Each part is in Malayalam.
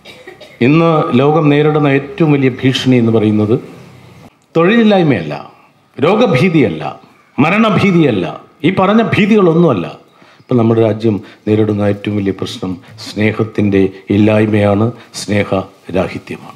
ഇന്ന് ലോകം നേരിടുന്ന ഏറ്റവും വലിയ ഭീഷണി എന്ന് പറയുന്നത് തൊഴിലില്ലായ്മയല്ല രോഗഭീതിയല്ല മരണഭീതിയല്ല ഈ പറഞ്ഞ ഭീതികളൊന്നുമല്ല ഇപ്പം നമ്മുടെ രാജ്യം നേരിടുന്ന ഏറ്റവും വലിയ പ്രശ്നം സ്നേഹത്തിൻ്റെ ഇല്ലായ്മയാണ് സ്നേഹരാഹിത്യമാണ്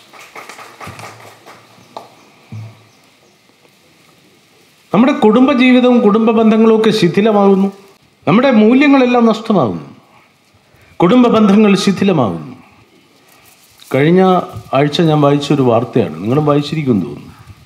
നമ്മുടെ കുടുംബജീവിതവും കുടുംബ ബന്ധങ്ങളും ഒക്കെ ശിഥിലമാകുന്നു നമ്മുടെ മൂല്യങ്ങളെല്ലാം നഷ്ടമാകുന്നു കുടുംബ ബന്ധങ്ങൾ ശിഥിലമാകുന്നു കഴിഞ്ഞ ആഴ്ച ഞാൻ വായിച്ചൊരു വാർത്തയാണ് നിങ്ങൾ വായിച്ചിരിക്കുമെന്ന് തോന്നുന്നു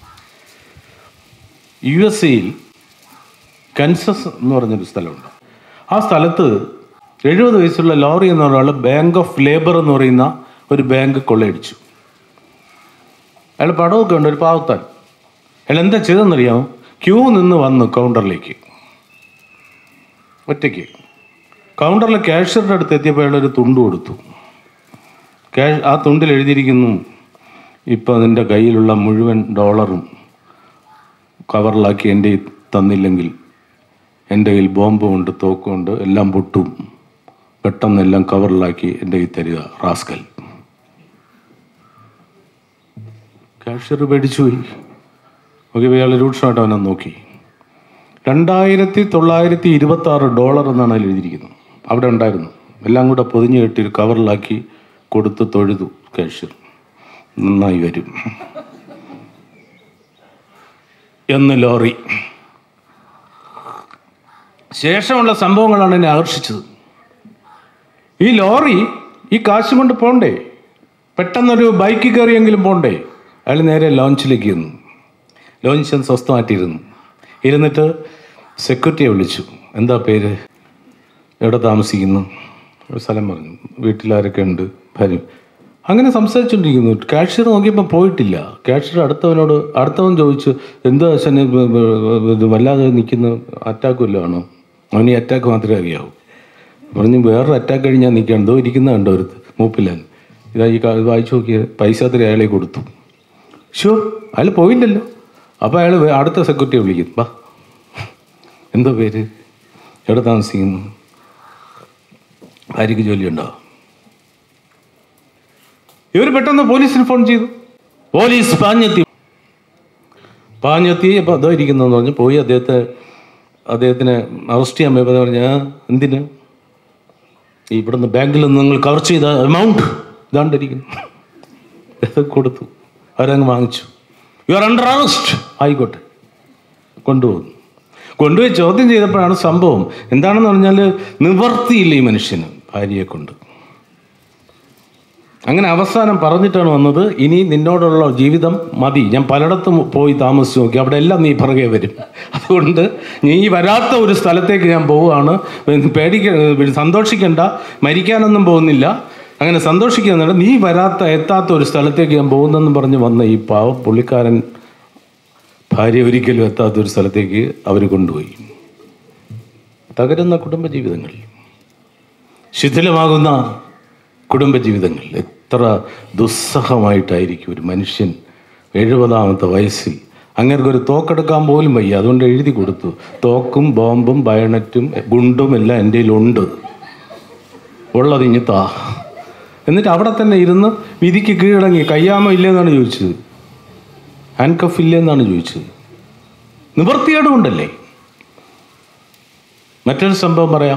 യു എസ് എയിൽ കൻസസ് എന്ന് പറഞ്ഞൊരു സ്ഥലമുണ്ട് ആ സ്ഥലത്ത് എഴുപത് വയസ്സുള്ള ലോറി എന്ന ഒരാൾ ബാങ്ക് ഓഫ് ലേബർ എന്ന് പറയുന്ന ഒരു ബാങ്ക് കൊള്ളയടിച്ചു അയാൾ പടമൊക്കെ ഉണ്ട് ഒരു പാവത്താൻ അയാൾ എന്താ ചെയ്തെന്നറിയാമോ ക്യൂ നിന്ന് വന്നു കൗണ്ടറിലേക്ക് ഒറ്റയ്ക്ക് കൗണ്ടറിലെ ക്യാഷ്യറുടെ അടുത്ത് എത്തിയപ്പോൾ അയാൾ ഒരു തുണ്ട് കൊടുത്തു ക്യാഷ് ആ തുണ്ടിൽ എഴുതിയിരിക്കുന്നു ഇപ്പോൾ നിൻ്റെ കയ്യിലുള്ള മുഴുവൻ ഡോളറും കവറിലാക്കി എൻ്റെ കയ്യിൽ തന്നില്ലെങ്കിൽ എൻ്റെ കയ്യിൽ ബോംബുണ്ട് തോക്കുണ്ട് എല്ലാം പൊട്ടും പെട്ടെന്ന് എല്ലാം കവറിലാക്കി എൻ്റെ കയ്യിൽ തരിക റാസ്കൽ ക്യാഷ്യർ പേടിച്ചുപോയി ഓക്കെ ഇയാൾ രൂക്ഷമായിട്ട് അവനെ നോക്കി രണ്ടായിരത്തി തൊള്ളായിരത്തി ഇരുപത്തി ആറ് ഡോളർ എന്നാണ് അതിൽ എഴുതിയിരിക്കുന്നത് അവിടെ ഉണ്ടായിരുന്നു എല്ലാം കൂടെ പൊതിഞ്ഞ് കെട്ടി ഒരു കവറിലാക്കി കൊടുത്ത് തൊഴുതു ക്യാഷ്യർ നന്നായി വരും എന്ന് ലോറി ശേഷമുള്ള സംഭവങ്ങളാണ് എന്നെ ആകർഷിച്ചത് ഈ ലോറി ഈ കാശ് കൊണ്ട് പോണ്ടേ പെട്ടെന്നൊരു ബൈക്ക് കയറിയെങ്കിലും പോണ്ടേ അയാൾ നേരെ ലോഞ്ചിലേക്ക് ഇരുന്നു ലോഞ്ച് സ്വസ്ഥമായിട്ടിരുന്നു ഇരുന്നിട്ട് സെക്യൂരിറ്റിയെ വിളിച്ചു എന്താ പേര് എവിടെ താമസിക്കുന്നു ഒരു സ്ഥലം പറഞ്ഞു വീട്ടിലാരൊക്കെ ഉണ്ട് ഭാര്യ അങ്ങനെ സംസാരിച്ചുകൊണ്ടിരിക്കുന്നു കാഷ്യർ നോക്കിയപ്പോൾ പോയിട്ടില്ല കാഷ്യർ അടുത്തവനോട് അടുത്തവൻ ചോദിച്ചു എന്താ അച്ഛന് ബ- ബ- ബ- ഇത് വല്ലാതെ നിൽക്കുന്ന അറ്റാക്ക് വല്ലതും ആണോ അവന് ഈ അറ്റാക്ക് മാത്രമേ അറിയാവൂ പറഞ്ഞു വേറൊരു അറ്റാക്ക് കഴിഞ്ഞാൽ നിൽക്കുകയാണ് എന്തോ ഇരിക്കുന്ന കണ്ടോ ഒരു മൂപ്പിലാൻ ഇതാ ഈ കാ- ഇത് വായിച്ചു നോക്കിയ പൈസ അത്ര അയാളെ കൊടുത്തു ഷോ അയാൾ പോയില്ലല്ലോ അപ്പോൾ അയാൾ അടുത്ത സെക്യൂരിറ്റിയെ വിളിക്കും വാ എന്തോ പേര് എവിടെ താമസിക്കുന്നു ഭാര്യയ്ക്ക് ജോലിയുണ്ടോ ഇവർ പെട്ടെന്ന് പോലീസിന് ഫോൺ ചെയ്തു പോലീസ് പാഞ്ഞെത്തി പാഞ്ഞെത്തി അപ്പോൾ അതോ ഇരിക്കുന്നതെന്ന് പറഞ്ഞ് പോയി അദ്ദേഹത്തെ അദ്ദേഹത്തിനെ അറസ്റ്റ് ചെയ്യാൻ പോയപ്പോൾ പറഞ്ഞ എന്തിന് ഈ ഇവിടുന്ന് ബാങ്കിൽ നിന്ന് നിങ്ങൾ കവർ ചെയ്ത എമൗണ്ട് ഇതാണ്ടിരിക്കുന്നു ഇത് കൊടുത്തു അവരങ്ങ് വാങ്ങിച്ചു യു ആർ അണ്ടർ അറസ്റ്റ് ആയിക്കോട്ടെ കൊണ്ടുപോകുന്നു കൊണ്ടുപോയി ചോദ്യം ചെയ്തപ്പോഴാണ് സംഭവം എന്താണെന്ന് പറഞ്ഞാൽ നിവർത്തിയില്ല ഈ മനുഷ്യന് ഭാര്യയെ കൊണ്ട് അങ്ങനെ അവസാനം പറഞ്ഞിട്ടാണ് വന്നത് ഇനി നിന്നോടുള്ള ജീവിതം മതി ഞാൻ പലയിടത്തും പോയി താമസിച്ച് നോക്കി അവിടെ എല്ലാം നീ പിറകെ വരും അതുകൊണ്ട് നീ വരാത്ത ഒരു സ്ഥലത്തേക്ക് ഞാൻ പോവുകയാണ് പേടിക്ക സന്തോഷിക്കണ്ട മരിക്കാനൊന്നും പോകുന്നില്ല അങ്ങനെ സന്തോഷിക്കുന്നില്ല നീ വരാത്ത എത്താത്ത ഒരു സ്ഥലത്തേക്ക് ഞാൻ പോകുന്നെന്ന് പറഞ്ഞ് വന്ന ഈ പാവ പുള്ളിക്കാരൻ ഭാര്യ ഒരിക്കലും എത്താത്ത ഒരു സ്ഥലത്തേക്ക് അവർ കൊണ്ടുപോയി തകരുന്ന കുടുംബജീവിതങ്ങൾ ശിഥിലമാകുന്ന കുടുംബജീവിതങ്ങൾ എത്ര ദുസ്സഹമായിട്ടായിരിക്കും ഒരു മനുഷ്യൻ എഴുപതാമത്തെ വയസ്സിൽ അങ്ങനെ ഒരു തോക്കെടുക്കാൻ പോലും വയ്യ അതുകൊണ്ട് എഴുതി കൊടുത്തു തോക്കും ബോംബും ബയണറ്റും ഗുണ്ടും എല്ലാം എൻ്റെ കയ്യിലുണ്ട് ഉള്ളത് ഇനി താ എന്നിട്ട് അവിടെ തന്നെ ഇരുന്ന് വിധിക്ക് കീഴടങ്ങി കയ്യാമ ഇല്ലെന്നാണ് ചോദിച്ചത് ഹാൻഡ് കഫ് ഇല്ലെന്നാണ് ചോദിച്ചത് നിവൃത്തിയേട് കൊണ്ടല്ലേ മറ്റൊരു സംഭവം പറയാം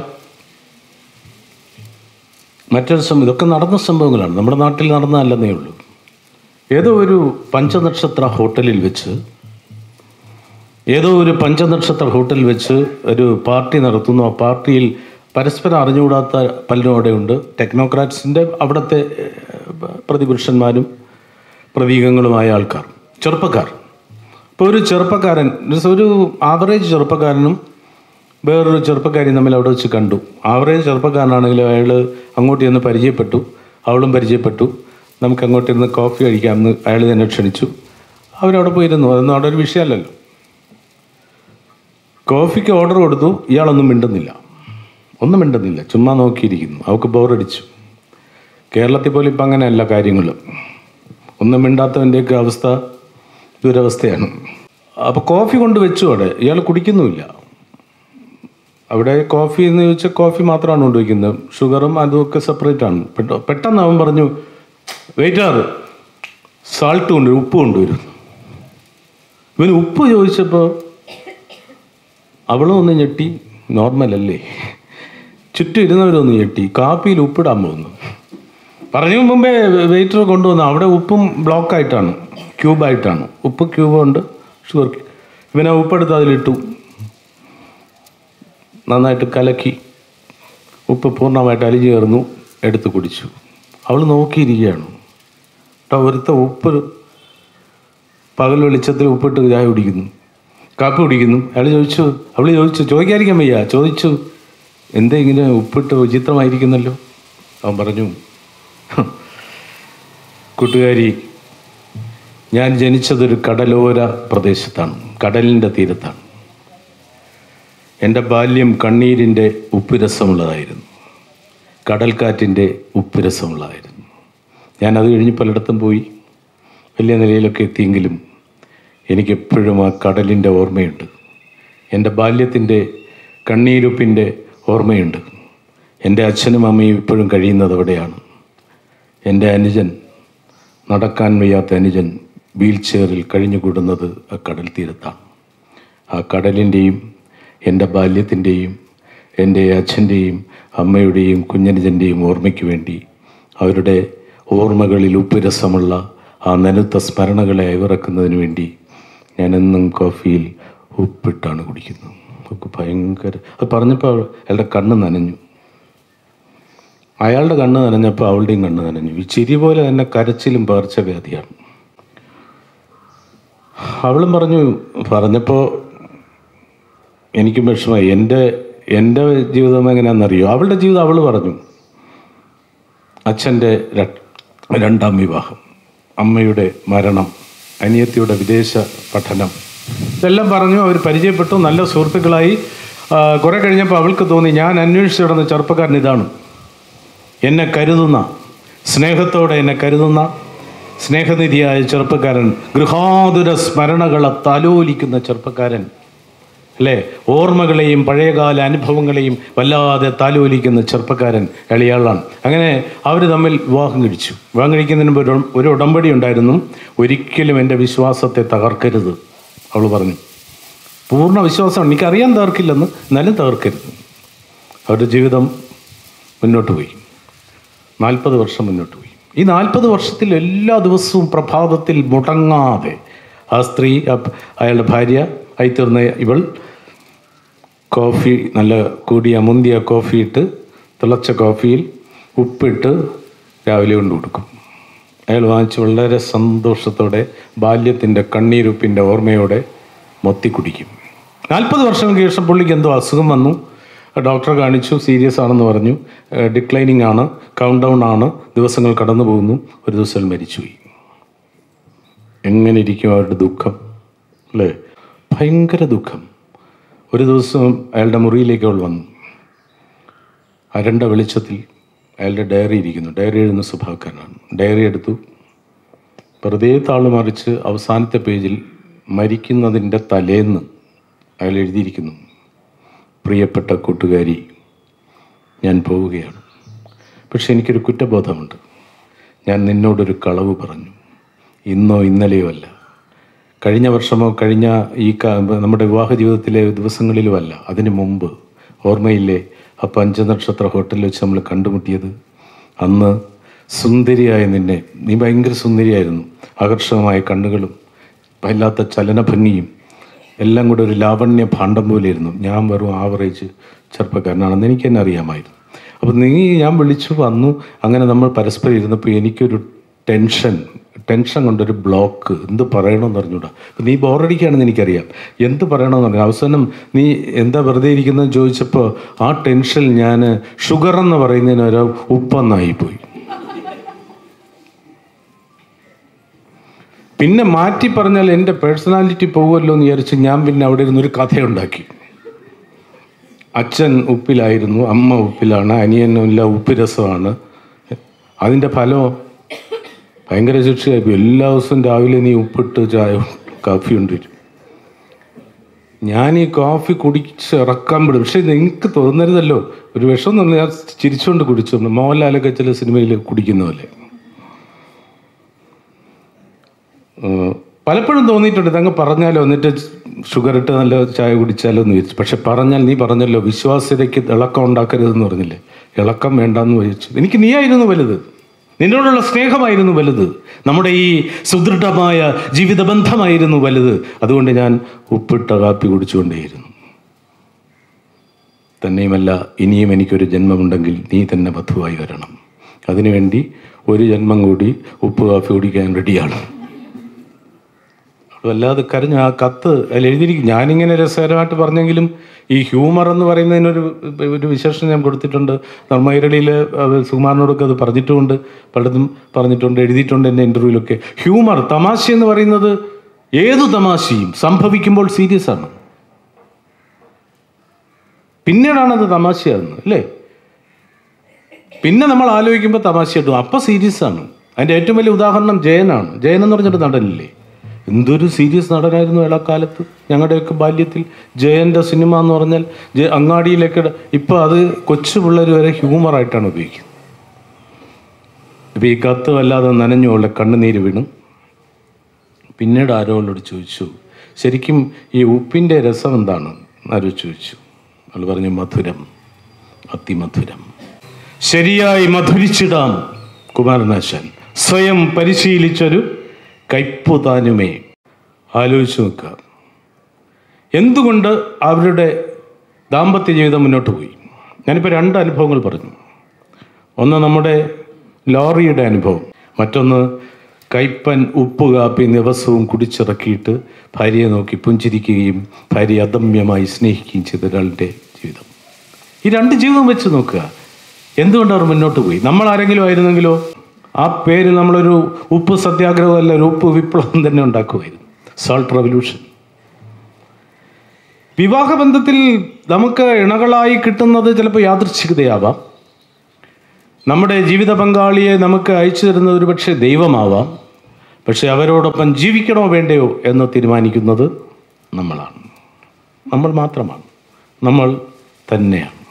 മറ്റൊരു സംഭവം ഇതൊക്കെ നടന്ന സംഭവങ്ങളാണ് നമ്മുടെ നാട്ടിൽ നടന്നതല്ലെന്നേ ഉള്ളൂ ഏതോ ഒരു പഞ്ചനക്ഷത്ര ഹോട്ടലിൽ വെച്ച് ഏതോ ഒരു പഞ്ചനക്ഷത്ര ഹോട്ടലിൽ വെച്ച് ഒരു പാർട്ടി നടത്തുന്നു ആ പാർട്ടിയിൽ പരസ്പരം അറിഞ്ഞുകൂടാത്ത പലരും അവിടെയുണ്ട് ടെക്നോക്രാറ്റ്സിൻ്റെ അവിടുത്തെ ഏഹ്, പ്രതിപുരുഷന്മാരും പ്രതീകങ്ങളുമായ ആൾക്കാർ ചെറുപ്പക്കാർ ഇപ്പോൾ ഒരു ചെറുപ്പക്കാരൻ ഒരു ആവറേജ് ചെറുപ്പക്കാരനും വേറൊരു ചെറുപ്പക്കാരിയും തമ്മിൽ അവിടെ വെച്ച് കണ്ടു ആവറേജ് ചെറുപ്പക്കാരനാണെങ്കിൽ അയാൾ അങ്ങോട്ട് ചെന്ന് പരിചയപ്പെട്ടു അവളും പരിചയപ്പെട്ടു നമുക്ക് അങ്ങോട്ട് ഇരുന്ന് കോഫി കഴിക്കാമെന്ന് അയാൾ തന്നെ ക്ഷണിച്ചു അവരവിടെ പോയിരുന്നു അതൊന്നും അവിടെ ഒരു വിഷയമല്ലല്ലോ കോഫിക്ക് ഓർഡർ കൊടുത്തു ഇയാളൊന്നും മിണ്ടുന്നില്ല ഒന്നും മിണ്ടുന്നില്ല ചുമ്മാ നോക്കിയിരിക്കുന്നു അവൾക്ക് ബോറടിച്ചു കേരളത്തിൽ പോലും ഇപ്പം അങ്ങനെയല്ല കാര്യങ്ങൾ ഒന്നും മിണ്ടാത്തവൻ്റെയൊക്കെ അവസ്ഥ ദുരവസ്ഥയാണ് അപ്പോൾ കോഫി കൊണ്ട് വെച്ചു അവിടെ ഇയാൾ കുടിക്കുന്നുമില്ല അവിടെ കോഫി എന്ന് ചോദിച്ചാൽ കോഫി മാത്രമാണ് കൊണ്ടുവയ്ക്കുന്നത് ഷുഗറും അതുമൊക്കെ സെപ്പറേറ്റ് ആണ് പെട്ട- പെട്ടെന്ന് അവൻ പറഞ്ഞു വെയിറ്റർ സാൾട്ട് കൊണ്ടുവരും ഉപ്പ് കൊണ്ടുവരും ഇവന് ഉപ്പ് ചോദിച്ചപ്പോൾ അവളും ഒന്ന് ഞെട്ടി നോർമൽ അല്ലേ ചുറ്റും ഇരുന്നവരൊന്ന് ഞെട്ടി കാപ്പിയിൽ ഉപ്പിടാൻ പോകുന്നു പറഞ്ഞു മുമ്പേ വെയിറ്റർ കൊണ്ടുവന്നു അവിടെ ഉപ്പും ബ്ലോക്കായിട്ടാണ് ക്യൂബായിട്ടാണ് ഉപ്പ് ക്യൂബുണ്ട് ഷുഗർ ഇവനെ ഉപ്പെടുത്ത് അതിലിട്ടു നന്നായിട്ട് കലക്കി ഉപ്പ് പൂർണ്ണമായിട്ട് അലിഞ്ഞു ചേർന്നു എടുത്ത് കുടിച്ചു അവൾ നോക്കിയിരിക്കുകയാണ് കേട്ടോ ഒരുത്ത ഉപ്പ് പകൽ വെളിച്ചത്തിൽ ഉപ്പിട്ട് ചായ കുടിക്കുന്നു കാപ്പി കുടിക്കുന്നു അയാൾ ചോദിച്ചു അവൾ ചോദിച്ചു ചോദിക്കാതിരിക്കാൻ വയ്യ ചോദിച്ചു എന്താ ഇങ്ങനെ ഉപ്പിട്ട് വിചിത്രമായിരിക്കുന്നല്ലോ അവൻ പറഞ്ഞു കൂട്ടുകാരി ഞാൻ ജനിച്ചതൊരു കടലോര പ്രദേശത്താണ് കടലിൻ്റെ തീരത്താണ് എൻ്റെ ബാല്യം കണ്ണീരിൻ്റെ ഉപ്പുരസമുള്ളതായിരുന്നു കടൽക്കാറ്റിൻ്റെ ഉപ്പുരസമുള്ളതായിരുന്നു ഞാൻ അത് കഴിഞ്ഞ് പലയിടത്തും പോയി വലിയ നിലയിലൊക്കെ എത്തിയെങ്കിലും എനിക്കെപ്പോഴും ആ കടലിൻ്റെ ഓർമ്മയുണ്ട് എൻ്റെ ബാല്യത്തിൻ്റെ കണ്ണീരുപ്പിൻ്റെ ഓർമ്മയുണ്ട് എൻ്റെ അച്ഛനും അമ്മയും ഇപ്പോഴും കഴിയുന്നത് അവിടെയാണ് എൻ്റെ അനുജൻ നടക്കാൻ വയ്യാത്ത അനുജൻ വീൽ ചെയറിൽ കഴിഞ്ഞുകൂടുന്നത് ആ കടൽ തീരത്താണ് ആ കടലിൻ്റെയും എൻ്റെ ബാല്യത്തിൻ്റെയും എൻ്റെ അച്ഛൻ്റെയും അമ്മയുടെയും കുഞ്ഞനുജൻ്റെയും ഓർമ്മയ്ക്ക് വേണ്ടി അവരുടെ ഓർമ്മകളിൽ ഉപ്പുരസമുള്ള ആ നനുത്ത സ്മരണകളെ അയവിറക്കുന്നതിന് വേണ്ടി ഞാൻ എന്നും കോഫിയിൽ ഉപ്പിട്ടാണ് കുടിക്കുന്നത് ഒക്കെ ഭയങ്കര അത് പറഞ്ഞപ്പോൾ അയാളുടെ കണ്ണ് നനഞ്ഞു അയാളുടെ കണ്ണ് നനഞ്ഞപ്പോൾ അവളുടെയും കണ്ണ് നനഞ്ഞു ഈ ചിരി പോലെ തന്നെ കരച്ചിലും പകർച്ചവ്യാധിയാണ് അവളും പറഞ്ഞു പറഞ്ഞപ്പോൾ എനിക്കും വിഷമമായി എൻ്റെ എൻ്റെ ജീവിതം എങ്ങനെയാണെന്നറിയോ അവളുടെ ജീവിതം അവൾ പറഞ്ഞു അച്ഛൻ്റെ ര- രണ്ടാം വിവാഹം അമ്മയുടെ മരണം അനിയത്തിയുടെ വിദേശ പഠനം ഇതെല്ലാം പറഞ്ഞു അവർ പരിചയപ്പെട്ടു നല്ല സുഹൃത്തുക്കളായി ആ, കുറെ കഴിഞ്ഞപ്പോൾ അവൾക്ക് തോന്നി ഞാൻ അന്വേഷിച്ചു കിടന്ന ചെറുപ്പക്കാരൻ ഇതാണ് എന്നെ കരുതുന്ന സ്നേഹത്തോടെ എന്നെ കരുതുന്ന സ്നേഹനിധിയായ ചെറുപ്പക്കാരൻ ഗൃഹാതുര സ്മരണകളെ തലോലിക്കുന്ന ചെറുപ്പക്കാരൻ അല്ലേ ഓർമ്മകളെയും പഴയകാല അനുഭവങ്ങളെയും വല്ലാതെ താലോലിക്കുന്ന ചെറുപ്പക്കാരൻ എളിയാളാണ് അങ്ങനെ അവർ തമ്മിൽ വിവാഹം കഴിച്ചു വിവാഹം കഴിക്കുന്നതിന് മുമ്പ് ഒരു ഒരു ഉടമ്പടി ഉണ്ടായിരുന്നു ഒരിക്കലും എൻ്റെ വിശ്വാസത്തെ തകർക്കരുത് അവൾ പറഞ്ഞു പൂർണ്ണ വിശ്വാസം എനിക്കറിയാൻ തകർക്കില്ലെന്ന് എന്നാലും തകർക്കരുത് അവരുടെ ജീവിതം മുന്നോട്ട് പോയി നാൽപ്പത് വർഷം മുന്നോട്ട് പോയി ഈ നാൽപ്പത് വർഷത്തിൽ എല്ലാ ദിവസവും പ്രഭാതത്തിൽ മുടങ്ങാതെ ആ സ്ത്രീ ആ- അയാളുടെ ഭാര്യ ആയിത്തീർന്ന ഇവൾ കോഫി നല്ല കൂടിയ മുന്തിയ കോഫി ഇട്ട് തിളച്ച കോഫിയിൽ ഉപ്പിട്ട് രാവിലെ കൊണ്ട് കൊടുക്കും അയാൾ വാങ്ങിച്ച് വളരെ സന്തോഷത്തോടെ ബാല്യത്തിൻ്റെ കണ്ണീരുപ്പിൻ്റെ ഓർമ്മയോടെ മൊത്തി കുടിക്കും നാൽപ്പത് വർഷങ്ങൾക്ക് ശേഷം പുള്ളിക്ക് എന്തോ അസുഖം വന്നു ഡോക്ടറെ കാണിച്ചു സീരിയസ് ആണെന്ന് പറഞ്ഞു ഡിക്ലൈനിങ് ആണ് കൗണ്ട് ഡൗൺ ആണ് ദിവസങ്ങൾ കടന്നു പോകുന്നു ഒരു ദിവസം മരിച്ചുപോയി എങ്ങനെ ഇരിക്കും അവരുടെ ദുഃഖം അല്ലേ ഭയങ്കര ദുഃഖം ഒരു ദിവസം അയാളുടെ മുറിയിലേക്ക് അവൾ വന്നു അരണ്ട വെളിച്ചത്തിൽ അയാളുടെ ഡയറി ഇരിക്കുന്നു ഡയറി എഴുതുന്ന സ്വഭാവക്കാരനാണ് ഡയറി എടുത്തു വെറുതെ താള് മറിച്ച് അവസാനത്തെ പേജിൽ മരിക്കുന്നതിൻ്റെ തലേന്ന് അയാൾ എഴുതിയിരിക്കുന്നു പ്രിയപ്പെട്ട കൂട്ടുകാരി ഞാൻ പോവുകയാണ് പക്ഷെ എനിക്കൊരു കുറ്റബോധമുണ്ട് ഞാൻ നിന്നോടൊരു കളവ് പറഞ്ഞു ഇന്നോ ഇന്നലെയോ അല്ല കഴിഞ്ഞ വർഷമോ കഴിഞ്ഞ ഈ ക- നമ്മുടെ വിവാഹ ജീവിതത്തിലെ ദിവസങ്ങളിലും അല്ല അതിനു മുമ്പ് ഓർമ്മയില്ലേ ആ പഞ്ചനക്ഷത്ര ഹോട്ടലിൽ വെച്ച് നമ്മൾ കണ്ടുമുട്ടിയത് അന്ന് സുന്ദരിയായ നിന്നെ നീ ഭയങ്കര സുന്ദരിയായിരുന്നു ആകർഷകമായ കണ്ണുകളും വല്ലാത്ത ചലനഭംഗിയും എല്ലാം കൂടെ ഒരു ലാവണ്യ ഭാണ്ഡം പോലെയായിരുന്നു ഞാൻ വെറും ആവറേജ് ചെറുപ്പക്കാരനാണെന്ന് എനിക്ക് തന്നെ അറിയാമായിരുന്നു അപ്പം നീ ഞാൻ വിളിച്ചു വന്നു അങ്ങനെ നമ്മൾ പരസ്പരം ഇരുന്നപ്പോൾ എനിക്കൊരു ടെൻഷൻ ടെൻഷൻ കൊണ്ടൊരു ബ്ലോക്ക് എന്ത് പറയണമെന്ന് അറിഞ്ഞൂടാ അപ്പം നീ ബോറടിക്കുകയാണെന്ന് എനിക്കറിയാം എന്ത് പറയണമെന്ന് പറഞ്ഞു അവസാനം നീ എന്താ വെറുതെ ഇരിക്കുന്നതെന്ന് ചോദിച്ചപ്പോൾ ആ ടെൻഷൻ ഞാൻ ഷുഗർ എന്ന് പറയുന്നതിന് ഒരു ഉപ്പെന്നായിപ്പോയി പിന്നെ മാറ്റി പറഞ്ഞാൽ എൻ്റെ പേഴ്സണാലിറ്റി പോകുമല്ലോ എന്ന് വിചാരിച്ച് ഞാൻ പിന്നെ അവിടെ ഇരുന്നൊരു കഥയുണ്ടാക്കി അച്ഛൻ ഉപ്പിലായിരുന്നു അമ്മ ഉപ്പിലാണ് അനിയനുമില്ല ഉപ്പ് രസമാണ് അതിൻ്റെ ഫലമോ ഭയങ്കര ശിക്ഷയായി എല്ലാ ദിവസവും രാവിലെ നീ ഉപ്പിട്ട് ചായ കാപ്പി കൊണ്ടുവരും ഞാൻ ഈ കോഫി കുടിച്ച് ഇറക്കാൻ വിടും പക്ഷെ നിങ്ങൾക്ക് തോന്നരുതല്ലോ ഒരു വിഷം എന്ന് പറഞ്ഞാൽ ഞാൻ ചിരിച്ചുകൊണ്ട് കുടിച്ചു മോഹൻലാലൊക്കെ ചില സിനിമയിൽ കുടിക്കുന്ന പോലെ ഏഹ്, പലപ്പോഴും തോന്നിയിട്ടുണ്ട് ഇതങ്ങ് പറഞ്ഞാലോ എന്നിട്ട് ഷുഗർ ഇട്ട് നല്ല ചായ കുടിച്ചാലോ എന്ന് വിചാരിച്ചു പക്ഷെ പറഞ്ഞാൽ നീ പറഞ്ഞല്ലോ വിശ്വാസ്യതയ്ക്ക് ഇളക്കം ഉണ്ടാക്കരുതെന്ന് പറഞ്ഞില്ലേ ഇളക്കം വേണ്ടെന്ന് വിചാരിച്ചു എനിക്ക് നീയായിരുന്നു വലുത് നിന്നോടുള്ള സ്നേഹമായിരുന്നു വലുത് നമ്മുടെ ഈ സുദൃഢമായ ജീവിത ബന്ധമായിരുന്നു വലുത് അതുകൊണ്ട് ഞാൻ ഉപ്പിട്ട കാപ്പി കുടിച്ചുകൊണ്ടേയിരുന്നു തന്നെയുമല്ല ഇനിയും എനിക്കൊരു ജന്മമുണ്ടെങ്കിൽ നീ തന്നെ വധുവായി വരണം അതിനുവേണ്ടി ഒരു ജന്മം കൂടി ഉപ്പ് കാപ്പി കുടിക്കാൻ റെഡിയാണ് വല്ലാതെ കരഞ്ഞു ആ കത്ത് അതിൽ എഴുതിയിരിക്കും ഞാനിങ്ങനെ രസകരമായിട്ട് പറഞ്ഞെങ്കിലും ഈ ഹ്യൂമർ എന്ന് പറയുന്നതിനൊരു ഒരു വിശേഷണം ഞാൻ കൊടുത്തിട്ടുണ്ട് നർമ്മൈരളിയിൽ സുകുമാരനോടൊക്കെ അത് പറഞ്ഞിട്ടുമുണ്ട് പലതും പറഞ്ഞിട്ടുണ്ട് എഴുതിയിട്ടുണ്ട് എൻ്റെ ഇൻ്റർവ്യൂവിലൊക്കെ ഹ്യൂമർ തമാശ എന്ന് പറയുന്നത് ഏതു തമാശയും സംഭവിക്കുമ്പോൾ സീരിയസ് ആണ് പിന്നീടാണ് അത് തമാശയാകുന്നത് അല്ലേ പിന്നെ നമ്മൾ ആലോചിക്കുമ്പോൾ തമാശ കിട്ടും അപ്പോൾ സീരിയസ് ആണ് അതിൻ്റെ ഏറ്റവും വലിയ ഉദാഹരണം ജയനാണ് ജയൻ എന്ന് പറഞ്ഞിട്ട് നടനില്ലേ എന്തൊരു സീരിയസ് നടനായിരുന്നു ഇളക്കാലത്ത് ഞങ്ങളുടെയൊക്കെ ബാല്യത്തിൽ ജയൻ്റെ സിനിമ എന്ന് പറഞ്ഞാൽ ജയ അങ്ങാടിയിലൊക്കെ ഇപ്പോൾ അത് കൊച്ചു പിള്ളേർ വരെ ഹ്യൂമറായിട്ടാണ് ഉപയോഗിക്കുന്നത് ഇപ്പോൾ ഈ കത്ത് വല്ലാതെ നനഞ്ഞുള്ള കണ്ണുനീര് വീണു പിന്നീട് ആരോളോട് ചോദിച്ചു ശരിക്കും ഈ ഉപ്പിൻ്റെ രസം എന്താണ് ആരോ ചോദിച്ചു അവൾ പറഞ്ഞു മധുരം അതിമധുരം ശരിയായി മധുരിച്ചിടാം കുമാരനാശാൻ സ്വയം പരിശീലിച്ചൊരു കയ്പു താനുമേ ആലോചിച്ച് നോക്കുക എന്തുകൊണ്ട് അവരുടെ ദാമ്പത്യ ജീവിതം മുന്നോട്ട് പോയി ഞാനിപ്പോൾ രണ്ട് അനുഭവങ്ങൾ പറഞ്ഞു ഒന്ന് നമ്മുടെ ലോറിയുടെ അനുഭവം മറ്റൊന്ന് കയ്പൻ ഉപ്പ് കാപ്പി ദിവസവും കുടിച്ചിറക്കിയിട്ട് ഭാര്യയെ നോക്കി പുഞ്ചിരിക്കുകയും ഭാര്യയെ അദമ്യമായി സ്നേഹിക്കുകയും ചെയ്ത ഒരാളുടെ ജീവിതം ഈ രണ്ട് ജീവിതം വെച്ച് നോക്കുക എന്തുകൊണ്ട് അവർ മുന്നോട്ട് പോയി നമ്മൾ ആരെങ്കിലും ആയിരുന്നെങ്കിലോ ആ പേര് നമ്മളൊരു ഉപ്പ് സത്യാഗ്രഹം അല്ല ഒരു ഉപ്പ് വിപ്ലവം തന്നെ ഉണ്ടാക്കുമായിരുന്നു സോൾട്ട് റവല്യൂഷൻ വിവാഹബന്ധത്തിൽ നമുക്ക് ഇണകളായി കിട്ടുന്നത് ചിലപ്പോൾ യാദൃച്ഛികതയാവാം നമ്മുടെ ജീവിത പങ്കാളിയെ നമുക്ക് അയച്ചു തരുന്നത് ഒരു പക്ഷേ ദൈവമാവാം പക്ഷെ അവരോടൊപ്പം ജീവിക്കണോ വേണ്ടയോ എന്ന് തീരുമാനിക്കുന്നത് നമ്മളാണ് നമ്മൾ മാത്രമാണ് നമ്മൾ തന്നെയാണ്